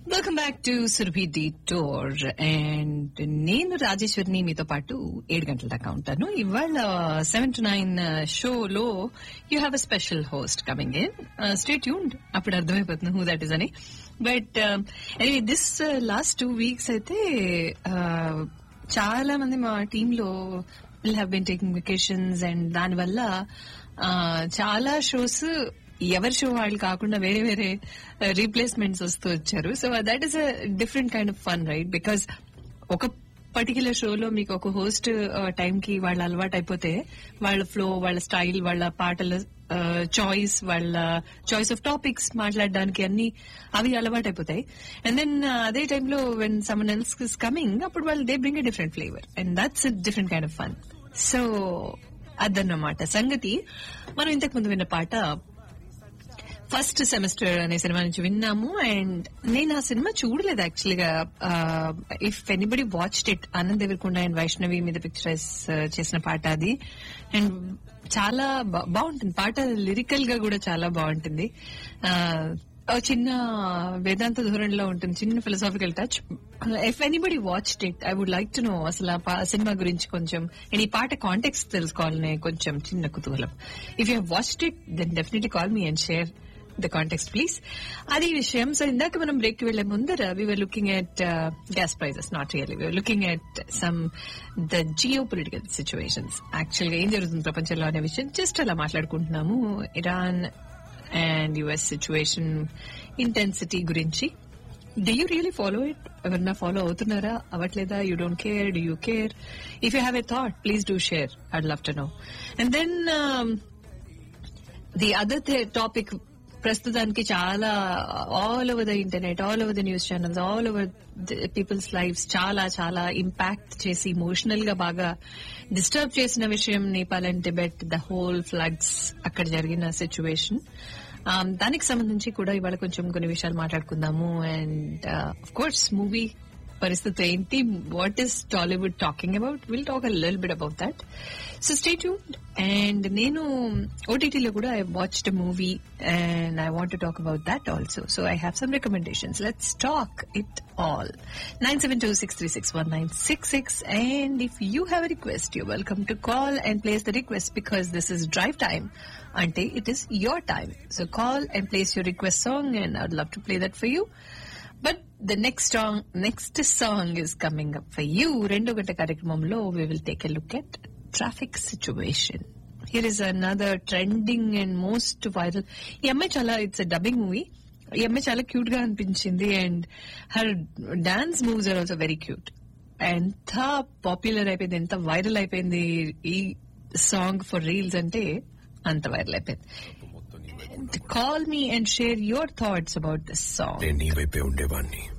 welcome back to Surabhi the tour and నేను రాజేశ్వరిని మీతో పాటు ఏడు గంటల దాకా ఉంటాను ఇవాళ సెవెన్ టు నైన్ షోలో you have a special host coming in stay tuned అప్పుడు అర్థమైపోతుంది హూ దట్ ఇస్ అని but anyway this last two weeks అయితే uh, చాలా మంది మా టీంలో will have been taking vacations and దానివల్ల uh, చాలా షోస్ ఎవరి షో వాళ్ళు కాకుండా వేరే వేరే రీప్లేస్మెంట్స్ వస్తూ వచ్చారు so that is a different kind of fun right because ఒక పర్టికులర్ షోలో మీకు ఒక హోస్ట్ టైం కి వాళ్ళ అలవాటు అయిపోతే వాళ్ళ ఫ్లో వాళ్ళ స్టైల్ వాళ్ళ పాటల చాయిస్ వాళ్ళ చాయిస్ ఆఫ్ టాపిక్స్ మాట్లాడడానికి అన్ని అవి అలవాటు అయిపోతాయి అండ్ దెన్ అదే టైంలో when someone else is coming అప్పుడు వాళ్ళు they bring a different flavour and that's different kind of fun so అదన్నమాట సంగతి మనం ఇంతకు ముందు విన్న పాట ఫస్ట్ సెమిస్టర్ అనే సినిమా నుంచి విన్నాము అండ్ నేను ఆ సినిమా చూడలేదు యాక్చువల్గా if anybody watched it Anand Devarakonda and Vaishnavi మీద పిక్చరైజ్ చేసిన పాట అది అండ్ చాలా బా- బాగుంటుంది పాట లిరికల్ గా కూడా చాలా బాగుంటుంది ఆ, ఓ చిన్న వేదాంత ధోరణిలో ఉంటుంది చిన్న philosophical touch if anybody watched it I would like to know అసలు ఆ పా- సినిమా గురించి కొంచెం అండ్ ఈ పాట కాంటెక్స్ట్ తెలుసుకోవాలనే కొంచెం చిన్న కుతూహలం if you watched it then definitely call me and share the context please అది విషయం సో ఇందాక మనం బ్రేక్ కి వెళ్లే ముందర we're looking at gas prices not really we're looking at some the geopolitical situations actual గా ఏం జరుగుతుంది ప్రపంచంలో అనే విషయం జస్ట్ అలా మాట్లాడుకుంటున్నాము Iran and US situation intensity గురించి do you really follow it ఎవరన్నా ఫాలో అవుతున్నారా అవ్వట్లేదా you don't care do you care if you have a thought please do share I'd love to know and then the other topic ప్రస్తుతానికి చాలా all over the internet all over the news channels all over people's lifes చాలా చాలా impact చేసి emotional గా బాగా disturb చేసిన విషయం Nepal and Tibet the whole floods అక్కడ జరిగిన సిచ్యువేషన్ దానికి సంబంధించి కూడా ఇవాళ కొంచెం కొన్ని విషయాలు మాట్లాడుకుందాము అండ్ ఆఫ్ కోర్స్ మూవీ పరిస్థితి ఏంటి what is Tollywood talking about will talk a లిల్ bit about that so stay tuned and నేను ఓటీటీలో కూడా I watched movie and I want talk about that also so I have some recommendations let's talk it all nine seven two six three six one nine six six and if you have request you welcome to call and place the request because this is drive time అంటే it is your time so call and place your request song and I love to play that for you but the next song next song is coming up for you రెండో గంట కార్యక్రమంలో we will take a look at traffic situation here is another trending and most viral ఈ అమ్మాయి చాలా it's dubbing movie ఈ అమ్మాయి చాలా cute గా అనిపించింది and her dance moves are also very cute ఎంత పాపులర్ అయిపోయింది ఎంత వైరల్ అయిపోయింది ఈ సాంగ్ ఫర్ రీల్స్ అంటే అంత వైరల్ అయిపోయింది call me and share your thoughts about this song నేను నీ వైపే ఉండేవాణ్ణి